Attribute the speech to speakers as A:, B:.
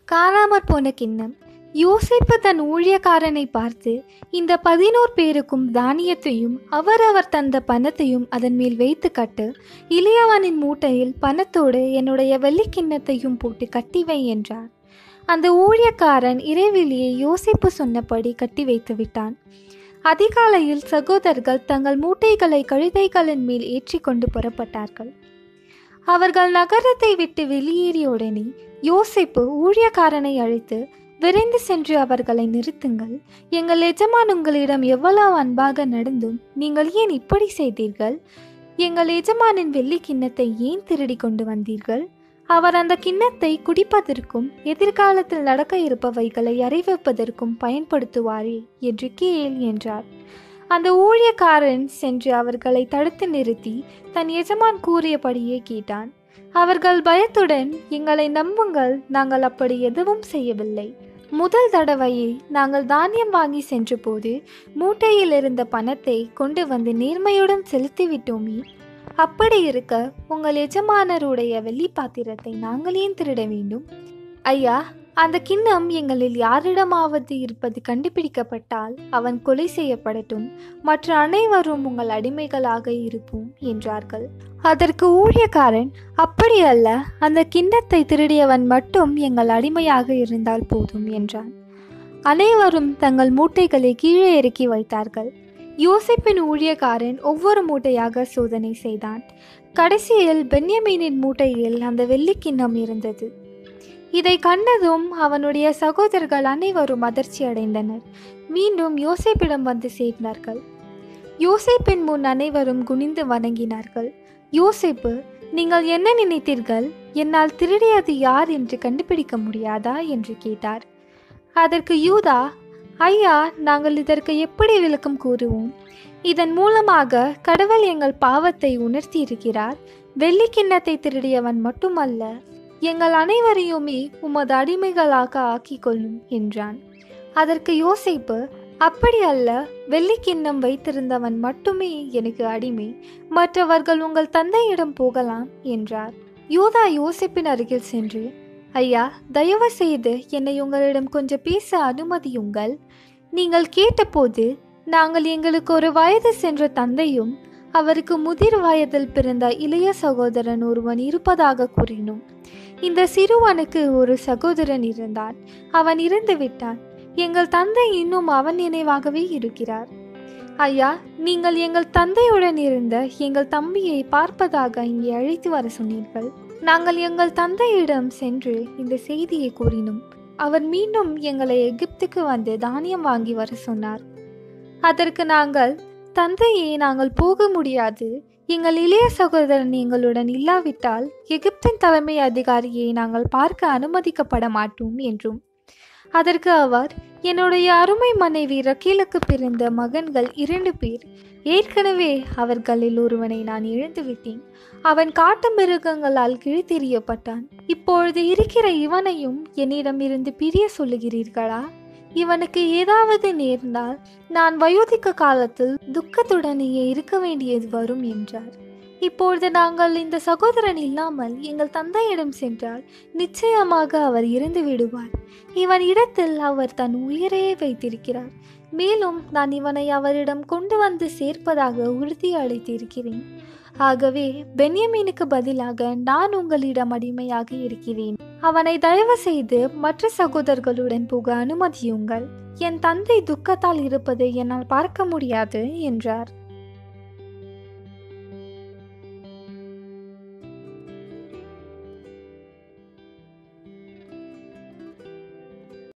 A: காணாமற் போன கிண்ணம் யோசிப்பு தன் ஊழியக்காரனை பார்த்து இந்த பதினோரு பேருக்கும் தானியத்தையும் அவரவர் தந்த பணத்தையும் அதன் மேல் வைத்து கட்டு இளையவனின் மூட்டையில் பணத்தோடு என்னுடைய வெள்ளிக் கிண்ணத்தையும் போட்டு கட்டி வை என்றார் அந்த ஊழியக்காரன் இறைவெளியை யோசிப்பு சொன்னபடி கட்டி வைத்து விட்டான் அதிகாலையில் சகோதரர்கள் தங்கள் மூட்டைகளை கழுதைகளின் மேல் ஏற்றி கொண்டு புறப்பட்டார்கள் அவர்கள் நகரத்தை விட்டு வெளியேறிய உடனே யோசிப்பு ஊழியக்காரனை அழைத்து விரைந்து சென்று அவர்களை நிறுத்துங்கள் எங்கள் எஜமான் உங்களிடம் எவ்வளவு அன்பாக நடந்தும் நீங்கள் ஏன் இப்படி செய்தீர்கள் எங்கள் எஜமானின் வெள்ளி கிண்ணத்தை ஏன் திருடி கொண்டு வந்தீர்கள் அவர் அந்த கிண்ணத்தை குடிப்பதற்கும் எதிர்காலத்தில் நடக்க இருப்பவைகளை அறிவிப்பதற்கும் பயன்படுத்துவாரே என்று கேள் என்றார் அந்த ஊழியக்காரன் சென்று அவர்களை தடுத்து நிறுத்தி தன் எஜமான் கூறியபடியே கேட்டான் அவர்கள் பயத்துடன் எங்களை நம்புங்கள் நாங்கள் அப்படி எதுவும் செய்யவில்லை முதல் தடவையே நாங்கள் தானியம் வாங்கி சென்றபோது மூட்டையில் இருந்த பணத்தை கொண்டு வந்து நேர்மையுடன் செலுத்திவிட்டோமே அப்படி இருக்க உங்கள் எஜமானருடைய வெள்ளி பாத்திரத்தை நாங்கள் ஏன் திருட வேண்டும் ஐயா அந்த கிண்ணம் எங்களில் யாரிடமாவது இருப்பது கண்டுபிடிக்கப்பட்டால் அவன் கொலை செய்யப்படட்டும் மற்ற அனைவரும் உங்கள் அடிமைகளாக இருப்போம் என்றார்கள் அதற்கு ஊழியக்காரன் அப்படி அல்ல அந்த கிண்ணத்தை திருடியவன் மட்டும் எங்கள் அடிமையாக இருந்தால் போதும் என்றான் அனைவரும் தங்கள் மூட்டைகளை கீழே இறக்கி வைத்தார்கள் யோசிப்பின் ஊழியக்காரன் ஒவ்வொரு மூட்டையாக சோதனை செய்தான் கடைசியில் பென்யமீனின் மூட்டையில் அந்த வெள்ளிக்கிண்ணம் இருந்தது இதை கண்டதும் அவனுடைய சகோதரர்கள் அனைவரும் அதிர்ச்சி அடைந்தனர் மீண்டும் யோசேப்பிடம் வந்து சேர்ந்தார்கள் யோசேப்பின் முன் அனைவரும் குனிந்து வணங்கினார்கள் யோசேப்பு நீங்கள் என்ன நினைத்தீர்கள் என்னால் திருடியது யார் என்று கண்டுபிடிக்க முடியாதா என்று கேட்டார் அதற்கு யூதா ஐயா நாங்கள் இதற்கு எப்படி விளக்கம் கூறுவோம் இதன் மூலமாக கடவுள் எங்கள் பாவத்தை உணர்த்தி இருக்கிறார் வெள்ளி கிண்ணத்தை திருடியவன் மட்டுமல்ல எங்கள் அனைவரையுமே உமது அடிமைகளாக ஆக்கிக் கொள்ளும் என்றான் அதற்கு யோசிப்பு அப்படி அல்ல வெள்ளிக்கிண்ணம் வைத்திருந்தவன் மட்டுமே எனக்கு அடிமை மற்றவர்கள் உங்கள் தந்தையிடம் போகலாம் என்றார் யூதா யோசிப்பின் அருகில் சென்று ஐயா தயவு செய்து என்னை உங்களிடம் கொஞ்சம் பேச அனுமதியுங்கள் நீங்கள் கேட்டபோது நாங்கள் எங்களுக்கு ஒரு வயது சென்ற தந்தையும் அவருக்கு முதிர் வயதில் பிறந்த இளைய சகோதரன் ஒருவன் இருப்பதாக கூறினோம் இந்த சிறுவனுக்கு ஒரு சகோதரன் இருந்தான் அவன் இறந்து விட்டான் எங்கள் தந்தை இன்னும் அவன் நினைவாகவே இருக்கிறார் ஐயா நீங்கள் எங்கள் தந்தையுடன் இருந்த எங்கள் தம்பியை பார்ப்பதாக இங்கே அழைத்து வர சொன்னீர்கள் நாங்கள் எங்கள் தந்தையிடம் சென்று இந்த செய்தியை கூறினோம் அவர் மீண்டும் எங்களை எகிப்துக்கு வந்து தானியம் வாங்கி வர சொன்னார் அதற்கு நாங்கள் தந்தையே நாங்கள் போக முடியாது எங்கள் இளைய சகோதரன் எங்களுடன் இல்லாவிட்டால் எகிப்தின் தலைமை அதிகாரியை நாங்கள் பார்க்க அனுமதிக்கப்பட மாட்டோம் என்றும் அதற்கு அவர் என்னுடைய அருமை மனைவி ரக்கீலுக்கு பிறந்த மகன்கள் இரண்டு பேர் ஏற்கனவே அவர்களில் ஒருவனை நான் இழந்துவிட்டேன் அவன் காட்டு மிருகங்களால் கிழித்தெறியப்பட்டான் இப்பொழுது இருக்கிற இவனையும் என்னிடம் இருந்து பிரிய சொல்லுகிறீர்களா இவனுக்கு ஏதாவது நேர்ந்தால் நான் வயோதிக்க காலத்தில் துக்கத்துடனேயே இருக்க வேண்டியது வரும் என்றார் இப்பொழுது நாங்கள் இந்த சகோதரன் இல்லாமல் எங்கள் தந்தையிடம் சென்றால் நிச்சயமாக அவர் இறந்து விடுவார் இவன் இடத்தில் அவர் தன் உயிரையே வைத்திருக்கிறார் மேலும் நான் இவனை அவரிடம் கொண்டு வந்து சேர்ப்பதாக உறுதி அளித்திருக்கிறேன் ஆகவே பென்யமீனுக்கு பதிலாக நான் உங்களிடம் அடிமையாக இருக்கிறேன் அவனை தயவு செய்து மற்ற சகோதரர்களுடன் போக அனுமதியுங்கள் என் தந்தை துக்கத்தால் இருப்பதை என்னால் பார்க்க முடியாது என்றார்